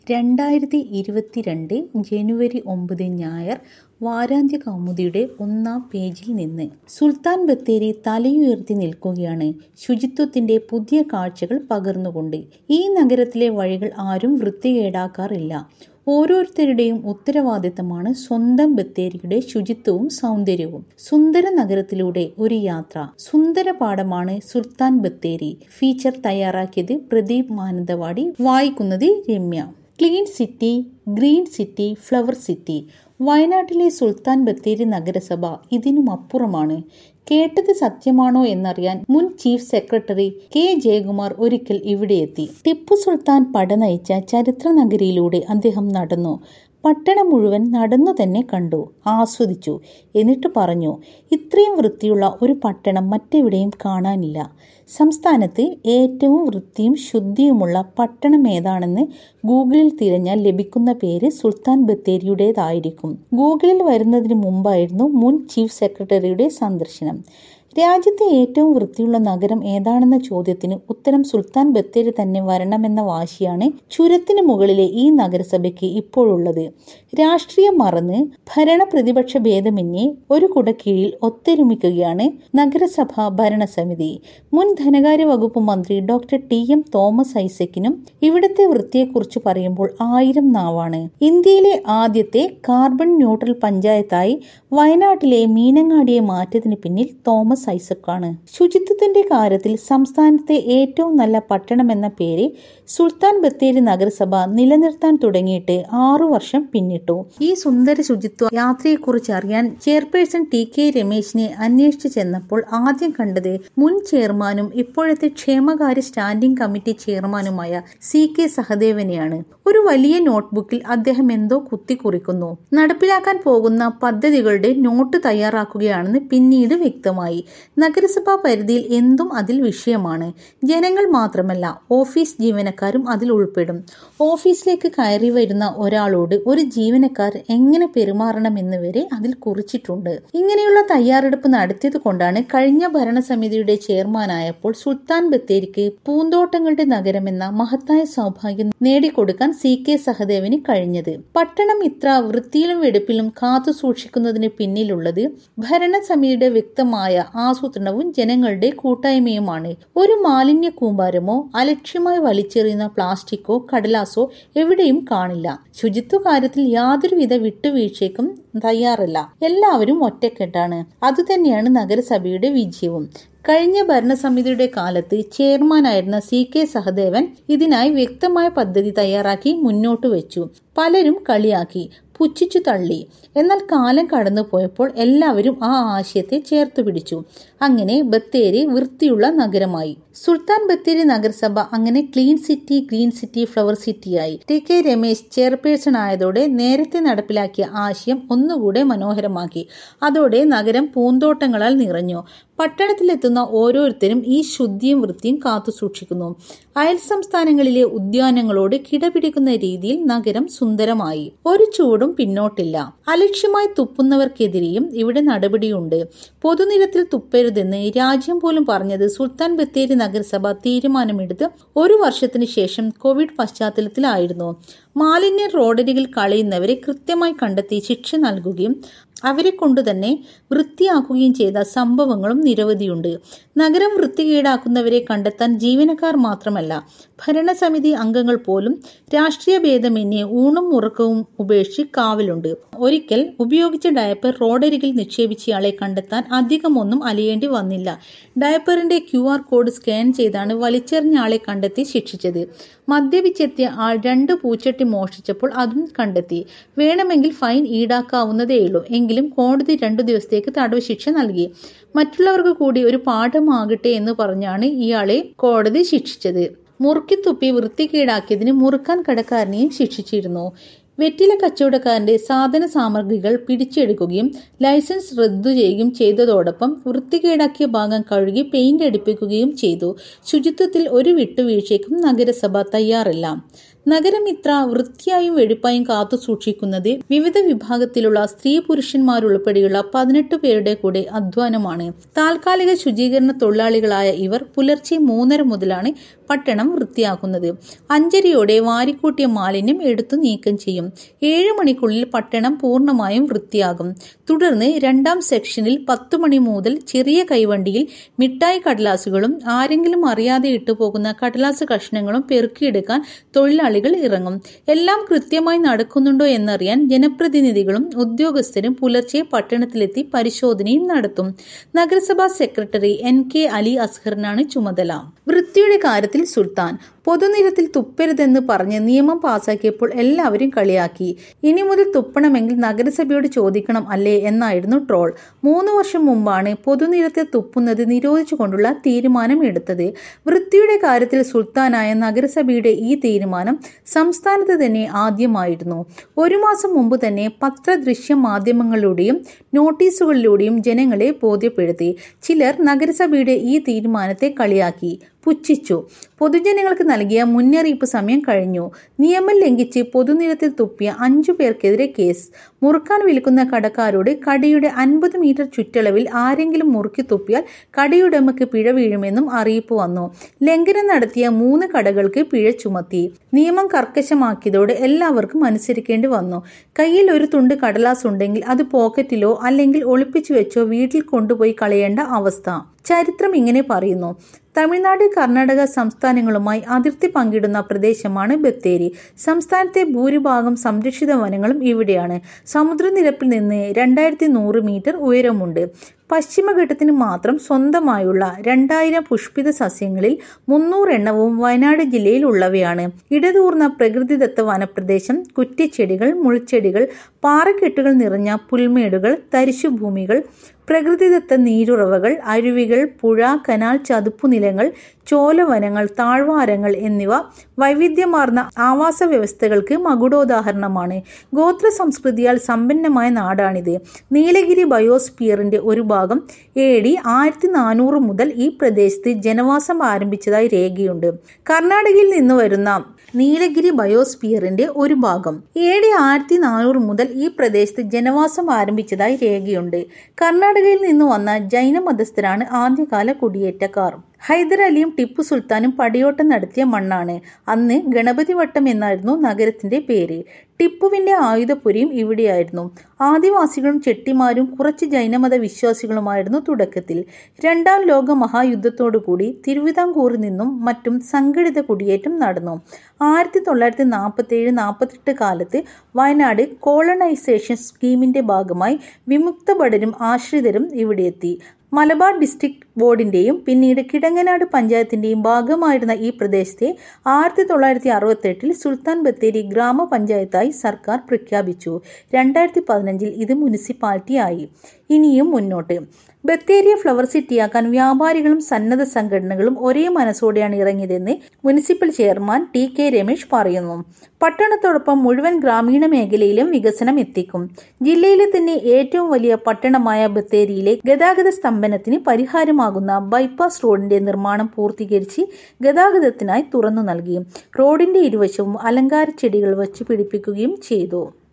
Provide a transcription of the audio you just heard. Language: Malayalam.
രണ്ടായിരത്തി ഇരുപത്തിരണ്ട് ജനുവരി ഒമ്പത് ഞായർ വാരാന്ത്യ കൗമുദിയുടെ ഒന്നാം പേജിൽ നിന്ന് സുൽത്താൻ ബത്തേരി തലയുയർത്തി നിൽക്കുകയാണ് ശുചിത്വത്തിന്റെ പുതിയ കാഴ്ചകൾ പകർന്നുകൊണ്ട് ഈ നഗരത്തിലെ വഴികൾ ആരും വൃത്തികേടാക്കാറില്ല ഓരോരുത്തരുടെയും ഉത്തരവാദിത്തമാണ് സ്വന്തം ബത്തേരിയുടെ ശുചിത്വവും സൗന്ദര്യവും സുന്ദര നഗരത്തിലൂടെ ഒരു യാത്ര സുന്ദര പാഠമാണ് സുൽത്താൻ ബത്തേരി ഫീച്ചർ തയ്യാറാക്കിയത് പ്രദീപ് മാനന്തവാടി വായിക്കുന്നത് Ramya clean city green city flower city വയനാട്ടിലെ സുൽത്താൻ ബത്തേരി നഗരസഭ ഇതിനുമപ്പുറമാണ് കേട്ടത് സത്യമാണോ എന്നറിയാൻ മുൻ ചീഫ് സെക്രട്ടറി കെ ജയകുമാർ ഒരിക്കൽ ഇവിടെയെത്തി ടിപ്പു സുൽത്താൻ പടനയിച്ച ചരിത്ര നഗരിയിലൂടെ അദ്ദേഹം നടന്നു പട്ടണം മുഴുവൻ നടന്നു തന്നെ കണ്ടു ആസ്വദിച്ചു എന്നിട്ട് പറഞ്ഞു ഇത്രയും വൃത്തിയുള്ള ഒരു പട്ടണം മറ്റെവിടെയും കാണാനില്ല സംസ്ഥാനത്ത് ഏറ്റവും വൃത്തിയും ശുദ്ധിയുമുള്ള പട്ടണം ഏതാണെന്ന് ഗൂഗിളിൽ തിരഞ്ഞാൽ ലഭിക്കുന്ന പേര് സുൽത്താൻ ബത്തേരിയുടേതായിരിക്കും ഗൂഗിളിൽ വരുന്നതിന് മുമ്പായിരുന്നു മുൻ ചീഫ് സെക്രട്ടറിയുടെ സന്ദർശനം രാജ്യത്തെ ഏറ്റവും വൃത്തിയുള്ള നഗരം ഏതാണെന്ന ചോദ്യത്തിന് ഉത്തരം സുൽത്താൻ ബത്തേരി തന്നെ വരണമെന്ന വാശിയാണ് ചുരത്തിന് മുകളിലെ ഈ നഗരസഭയ്ക്ക് ഇപ്പോഴുള്ളത് രാഷ്ട്രീയം മറന്ന് ഭരണ പ്രതിപക്ഷ ഭേദമന്യേ ഒരു കുടക്കീഴിൽ ഒത്തൊരുമിക്കുകയാണ് നഗരസഭ ഭരണസമിതി മുൻ ധനകാര്യ വകുപ്പ് മന്ത്രി ഡോക്ടർ ടി എം തോമസ് ഐസക്കിനും ഇവിടുത്തെ വൃത്തിയെക്കുറിച്ച് പറയുമ്പോൾ ആയിരം നാവാണ് ഇന്ത്യയിലെ ആദ്യത്തെ കാർബൺ ന്യൂട്രൽ പഞ്ചായത്തായി വയനാട്ടിലെ മീനങ്ങാടിയെ മാറ്റിയതിന് പിന്നിൽ തോമസ് തോമസ് ഐസക്കാണ് ശുചിത്വത്തിന്റെ കാര്യത്തിൽ സംസ്ഥാനത്തെ ഏറ്റവും നല്ല പട്ടണം എന്ന പേര് സുൽത്താൻ ബത്തേരി നഗരസഭ നിലനിർത്താൻ തുടങ്ങിയിട്ട് ആറു വർഷം പിന്നിട്ടു ഈ സുന്ദര ശുചിത്വ യാത്രയെക്കുറിച്ച് അറിയാൻ ചെയർപേഴ്സൺ ടി കെ രമേശിനെ അന്വേഷിച്ചു ചെന്നപ്പോൾ ആദ്യം കണ്ടത് മുൻ ചെയർമാനും ഇപ്പോഴത്തെ ക്ഷേമകാര്യ സ്റ്റാൻഡിംഗ് കമ്മിറ്റി ചെയർമാനുമായ സി കെ സഹദേവനെയാണ് ഒരു വലിയ നോട്ട്ബുക്കിൽ അദ്ദേഹം എന്തോ കുത്തിക്കുറിക്കുന്നു നടപ്പിലാക്കാൻ പോകുന്ന പദ്ധതികളുടെ നോട്ട് തയ്യാറാക്കുകയാണെന്ന് പിന്നീട് വ്യക്തമായി നഗരസഭാ പരിധിയിൽ എന്തും അതിൽ വിഷയമാണ് ജനങ്ങൾ മാത്രമല്ല ഓഫീസ് ജീവനക്കാരും അതിൽ ഉൾപ്പെടും ഓഫീസിലേക്ക് കയറി വരുന്ന ഒരാളോട് ഒരു ജീവനക്കാർ എങ്ങനെ പെരുമാറണമെന്ന് വരെ അതിൽ കുറിച്ചിട്ടുണ്ട് ഇങ്ങനെയുള്ള തയ്യാറെടുപ്പ് നടത്തിയത് കൊണ്ടാണ് കഴിഞ്ഞ ഭരണസമിതിയുടെ ചെയർമാനായപ്പോൾ സുൽത്താൻ ബത്തേരിക്ക് പൂന്തോട്ടങ്ങളുടെ നഗരമെന്ന മഹത്തായ സൗഭാഗ്യം നേടിക്കൊടുക്കാൻ സി കെ സഹദേവന് കഴിഞ്ഞത് പട്ടണം ഇത്ര വൃത്തിയിലും വെടുപ്പിലും കാത്തു സൂക്ഷിക്കുന്നതിന് പിന്നിലുള്ളത് ഭരണസമിതിയുടെ വ്യക്തമായ ആസൂത്രണവും ജനങ്ങളുടെ കൂട്ടായ്മയുമാണ് ഒരു മാലിന്യ കൂമ്പാരമോ അലക്ഷ്യമായി വലിച്ചെറിയുന്ന പ്ലാസ്റ്റിക്കോ കടലാസോ എവിടെയും കാണില്ല ശുചിത്വ കാര്യത്തിൽ യാതൊരുവിധ വിട്ടുവീഴ്ചയ്ക്കും തയ്യാറല്ല എല്ലാവരും ഒറ്റക്കെട്ടാണ് അതുതന്നെയാണ് നഗരസഭയുടെ വിജയവും കഴിഞ്ഞ ഭരണസമിതിയുടെ കാലത്ത് ചെയർമാനായിരുന്ന സി കെ സഹദേവൻ ഇതിനായി വ്യക്തമായ പദ്ധതി തയ്യാറാക്കി മുന്നോട്ട് വെച്ചു പലരും കളിയാക്കി പുച്ഛിച്ചു തള്ളി എന്നാൽ കാലം കടന്നു പോയപ്പോൾ എല്ലാവരും ആ ആശയത്തെ ചേർത്തു പിടിച്ചു അങ്ങനെ ബത്തേരി വൃത്തിയുള്ള നഗരമായി സുൽത്താൻ ബത്തേരി നഗരസഭ അങ്ങനെ clean city green city flower സിറ്റിയായി ടി കെ രമേശ് ചെയർപേഴ്സൺ ആയതോടെ നേരത്തെ നടപ്പിലാക്കിയ ആശയം ഒന്നുകൂടെ മനോഹരമാക്കി അതോടെ നഗരം പൂന്തോട്ടങ്ങളാൽ നിറഞ്ഞു പട്ടണത്തിലെത്തുന്ന ഓരോരുത്തരും ഈ ശുദ്ധിയും വൃത്തിയും കാത്തു സൂക്ഷിക്കുന്നു അയൽ സംസ്ഥാനങ്ങളിലെ ഉദ്യാനങ്ങളോട് കിടപിടിക്കുന്ന രീതിയിൽ നഗരം സുന്ദരമായി ഒരു ചൂടും പിന്നോട്ടില്ല അലക്ഷ്യമായി തുപ്പുന്നവർക്കെതിരെയും ഇവിടെ നടപടിയുണ്ട് പൊതുനിരത്തിൽ തുപ്പരുതെന്ന് രാജ്യം പോലും പറഞ്ഞത് സുൽത്താൻ ബത്തേരി നഗരസഭ തീരുമാനമെടുത്ത് ഒരു വർഷത്തിന് ശേഷം കോവിഡ് പശ്ചാത്തലത്തിലായിരുന്നു മാലിന്യ റോഡരികിൽ കളയുന്നവരെ കൃത്യമായി കണ്ടെത്തി ശിക്ഷ നൽകുകയും അവരെ കൊണ്ടുതന്നെ വൃത്തിയാക്കുകയും ചെയ്ത സംഭവങ്ങളും നിരവധിയുണ്ട് നഗരം വൃത്തികേടാക്കുന്നവരെ കണ്ടെത്താൻ ജീവനക്കാർ മാത്രമല്ല ഭരണസമിതി അംഗങ്ങൾ പോലും രാഷ്ട്രീയ ഭേദമന്യേ ഊണും ഉറക്കവും ഉപേക്ഷിച്ച് കാവലുണ്ട് ഒരിക്കൽ ഉപയോഗിച്ച ഡയപ്പർ റോഡരികിൽ നിക്ഷേപിച്ചയാളെ കണ്ടെത്താൻ അധികമൊന്നും അലയേണ്ടി വന്നില്ല ഡയപ്പറിന്റെ ക്യു ആർ കോഡ് സ്കാൻ ചെയ്താണ് വലിച്ചെറിഞ്ഞ ആളെ കണ്ടെത്തി ശിക്ഷിച്ചത് മദ്യപിച്ചെത്തിയ ആൾ രണ്ട് പൂച്ചട്ടി മോഷ്ടിച്ചപ്പോൾ അതും കണ്ടെത്തി വേണമെങ്കിൽ ഫൈൻ ഈടാക്കാവുന്നതേയുള്ളൂ എങ്കിലും കോടതി രണ്ടു ദിവസത്തേക്ക് തടവ് ശിക്ഷ നൽകി മറ്റുള്ളവർക്ക് കൂടി ഒരു പാഠമാകട്ടെ എന്ന് പറഞ്ഞാണ് ഇയാളെ കോടതി ശിക്ഷിച്ചത് മുറുക്കിത്തുപ്പി വൃത്തികേടാക്കിയതിന് മുറുക്കാൻ കടക്കാരനെയും ശിക്ഷിച്ചിരുന്നു വെറ്റില കച്ചവടക്കാരന്റെ സാധന സാമഗ്രികൾ പിടിച്ചെടുക്കുകയും ലൈസൻസ് റദ്ദു ചെയ്യുകയും ചെയ്തതോടൊപ്പം വൃത്തികേടാക്കിയ ഭാഗം കഴുകി പെയിന്റ് അടിപ്പിക്കുകയും ചെയ്തു ശുചിത്വത്തിൽ ഒരു വിട്ടുവീഴ്ചയ്ക്കും നഗരസഭ തയ്യാറില്ല നഗരം ഇത്ര വൃത്തിയായും വെടിപ്പായും കാത്തു സൂക്ഷിക്കുന്നത് വിവിധ വിഭാഗത്തിലുള്ള സ്ത്രീ പുരുഷന്മാരുൾപ്പെടെയുള്ള പതിനെട്ട് പേരുടെ കൂടെ അധ്വാനമാണ് താൽക്കാലിക ശുചീകരണ തൊഴിലാളികളായ ഇവർ പുലർച്ചെ മൂന്നര മുതലാണ് പട്ടണം വൃത്തിയാക്കുന്നത് അഞ്ചരയോടെ വാരിക്കൂട്ടിയ മാലിന്യം എടുത്തു നീക്കം ചെയ്യും ഏഴ് മണിക്കുള്ളിൽ പട്ടണം പൂർണ്ണമായും വൃത്തിയാകും തുടർന്ന് രണ്ടാം സെക്ഷനിൽ പത്തു മണി മുതൽ ചെറിയ കൈവണ്ടിയിൽ മിഠായി കടലാസുകളും ആരെങ്കിലും അറിയാതെ ഇട്ടുപോകുന്ന കടലാസ് കഷ്ണങ്ങളും പെറുക്കിയെടുക്കാൻ തൊഴിലാളികൾ ഇറങ്ങും എല്ലാം കൃത്യമായി നടക്കുന്നുണ്ടോ എന്നറിയാൻ ജനപ്രതിനിധികളും ഉദ്യോഗസ്ഥരും പുലർച്ചെ പട്ടണത്തിലെത്തി പരിശോധനയും നടത്തും നഗരസഭാ സെക്രട്ടറി എൻ കെ അലി അസ്ഹറിനാണ് ചുമതല വൃത്തിയുടെ കാര്യത്തിൽ സുൽത്താൻ പൊതുനിരത്തിൽ തുപ്പരുതെന്ന് പറഞ്ഞ് നിയമം പാസാക്കിയപ്പോൾ എല്ലാവരും കളിയാക്കി ഇനി മുതൽ തുപ്പണമെങ്കിൽ നഗരസഭയോട് ചോദിക്കണം അല്ലേ എന്നായിരുന്നു ട്രോൾ മൂന്ന് വർഷം മുമ്പാണ് പൊതുനിരത്തിൽ തുപ്പുന്നത് നിരോധിച്ചുകൊണ്ടുള്ള തീരുമാനം എടുത്തത് വൃത്തിയുടെ കാര്യത്തിൽ സുൽത്താനായ നഗരസഭയുടെ ഈ തീരുമാനം സംസ്ഥാനത്ത് തന്നെ ആദ്യമായിരുന്നു ഒരു മാസം മുമ്പ് തന്നെ പത്രദൃശ്യ മാധ്യമങ്ങളിലൂടെയും നോട്ടീസുകളിലൂടെയും ജനങ്ങളെ ബോധ്യപ്പെടുത്തി ചിലർ നഗരസഭയുടെ ഈ തീരുമാനത്തെ കളിയാക്കി പുച്ഛിച്ചു പൊതുജനങ്ങൾക്ക് നൽകിയ മുന്നറിയിപ്പ് സമയം കഴിഞ്ഞു നിയമം ലംഘിച്ച് പൊതുനിരത്തിൽ തുപ്പിയ അഞ്ചു പേർക്കെതിരെ കേസ് മുറുക്കാൻ വിൽക്കുന്ന കടക്കാരോട് കടയുടെ അൻപത് മീറ്റർ ചുറ്റളവിൽ ആരെങ്കിലും മുറുക്കി തുപ്പിയാൽ കടയുടമയ്ക്ക് പിഴ വീഴുമെന്നും അറിയിപ്പ് വന്നു ലംഘനം നടത്തിയ മൂന്ന് കടകൾക്ക് പിഴ ചുമത്തി നിയമം കർക്കശമാക്കിയതോടെ എല്ലാവർക്കും അനുസരിക്കേണ്ടി വന്നു കയ്യിൽ ഒരു തുണ്ട് കടലാസ് ഉണ്ടെങ്കിൽ അത് പോക്കറ്റിലോ അല്ലെങ്കിൽ ഒളിപ്പിച്ചു വെച്ചോ വീട്ടിൽ കൊണ്ടുപോയി കളയേണ്ട അവസ്ഥ ചരിത്രം ഇങ്ങനെ പറയുന്നു തമിഴ്നാട് കർണാടക സംസ്ഥാനങ്ങളുമായി അതിർത്തി പങ്കിടുന്ന പ്രദേശമാണ് ബത്തേരി സംസ്ഥാനത്തെ ഭൂരിഭാഗം സംരക്ഷിത വനങ്ങളും ഇവിടെയാണ് സമുദ്രനിരപ്പിൽ നിന്ന് രണ്ടായിരത്തി നൂറ് മീറ്റർ ഉയരമുണ്ട് പശ്ചിമഘട്ടത്തിന് മാത്രം സ്വന്തമായുള്ള രണ്ടായിരം പുഷ്പിത സസ്യങ്ങളിൽ മുന്നൂറെണ്ണവും വയനാട് ജില്ലയിൽ ഉള്ളവയാണ് ഇടതൂർന്ന പ്രകൃതിദത്ത വനപ്രദേശം കുറ്റിച്ചെടികൾ മുൾച്ചെടികൾ പാറക്കെട്ടുകൾ നിറഞ്ഞ പുൽമേടുകൾ തരിശുഭൂമികൾ പ്രകൃതിദത്ത നീരുറവകൾ അരുവികൾ പുഴ കനാൽ ചതുപ്പുനിലങ്ങൾ ചോലവനങ്ങൾ താഴ്വാരങ്ങൾ എന്നിവ വൈവിധ്യമാർന്ന ആവാസ വ്യവസ്ഥകൾക്ക് മകുടോദാഹരണമാണ് ഗോത്ര സംസ്കൃതിയാൽ സമ്പന്നമായ നാടാണിത് നീലഗിരി ബയോസ്പിയറിന്റെ ഒരു ഭാഗം എ ഡി ആയിരത്തി നാനൂറ് മുതൽ ഈ പ്രദേശത്ത് ജനവാസം ആരംഭിച്ചതായി രേഖയുണ്ട് കർണാടകയിൽ നിന്ന് വരുന്ന നീലഗിരി ബയോസ്പിയറിന്റെ ഒരു ഭാഗം എ ഡി ആയിരത്തി നാനൂറ് മുതൽ ഈ പ്രദേശത്ത് ജനവാസം ആരംഭിച്ചതായി രേഖയുണ്ട് കർണാടകയിൽ നിന്ന് വന്ന ജൈന മതസ്ഥരാണ് ആദ്യകാല കുടിയേറ്റക്കാർ ഹൈദരലിയും ടിപ്പു സുൽത്താനും പടിയോട്ടം നടത്തിയ മണ്ണാണ് അന്ന് ഗണപതി വട്ടം എന്നായിരുന്നു നഗരത്തിന്റെ പേര് ടിപ്പുവിന്റെ ആയുധപുരിയും ഇവിടെയായിരുന്നു ആദിവാസികളും ചെട്ടിമാരും കുറച്ച് ജൈനമത വിശ്വാസികളുമായിരുന്നു തുടക്കത്തിൽ രണ്ടാം ലോക മഹായുദ്ധത്തോടുകൂടി തിരുവിതാംകൂറിൽ നിന്നും മറ്റും സംഘടിത കുടിയേറ്റം നടന്നു ആയിരത്തി തൊള്ളായിരത്തി നാൽപ്പത്തി ഏഴ് നാൽപ്പത്തെട്ട് കാലത്ത് വയനാട് കോളണൈസേഷൻ സ്കീമിന്റെ ഭാഗമായി വിമുക്ത ഭടരും ആശ്രിതരും ഇവിടെയെത്തി മലബാർ ഡിസ്ട്രിക്ട് ബോർഡിന്റെയും പിന്നീട് കിടങ്ങനാട് പഞ്ചായത്തിന്റെയും ഭാഗമായിരുന്ന ഈ പ്രദേശത്തെ ആയിരത്തി തൊള്ളായിരത്തി അറുപത്തെട്ടിൽ സുൽത്താൻ ബത്തേരി ഗ്രാമപഞ്ചായത്തായി സർക്കാർ പ്രഖ്യാപിച്ചു രണ്ടായിരത്തി പതിനഞ്ചിൽ ഇത് മുനിസിപ്പാലിറ്റി ആയി ഇനിയും മുന്നോട്ട് ബത്തേരിയെ ഫ്ലവർ സിറ്റിയാക്കാൻ വ്യാപാരികളും സന്നദ്ധ സംഘടനകളും ഒരേ മനസ്സോടെയാണ് ഇറങ്ങിയതെന്ന് municipal chairman T K Ramesh പറയുന്നു പട്ടണത്തോടൊപ്പം മുഴുവൻ ഗ്രാമീണ മേഖലയിലും വികസനം എത്തിക്കും ജില്ലയിലെ തന്നെ ഏറ്റവും വലിയ പട്ടണമായ ബത്തേരിയിലെ ഗതാഗത സ്തംഭനത്തിന് പരിഹാരമാകുന്ന ബൈപ്പാസ് റോഡിന്റെ നിർമ്മാണം പൂർത്തീകരിച്ച് ഗതാഗതത്തിനായി തുറന്നു നൽകി റോഡിന്റെ ഇരുവശവും അലങ്കാര ചെടികൾ വച്ച് പിടിപ്പിക്കുകയും ചെയ്തു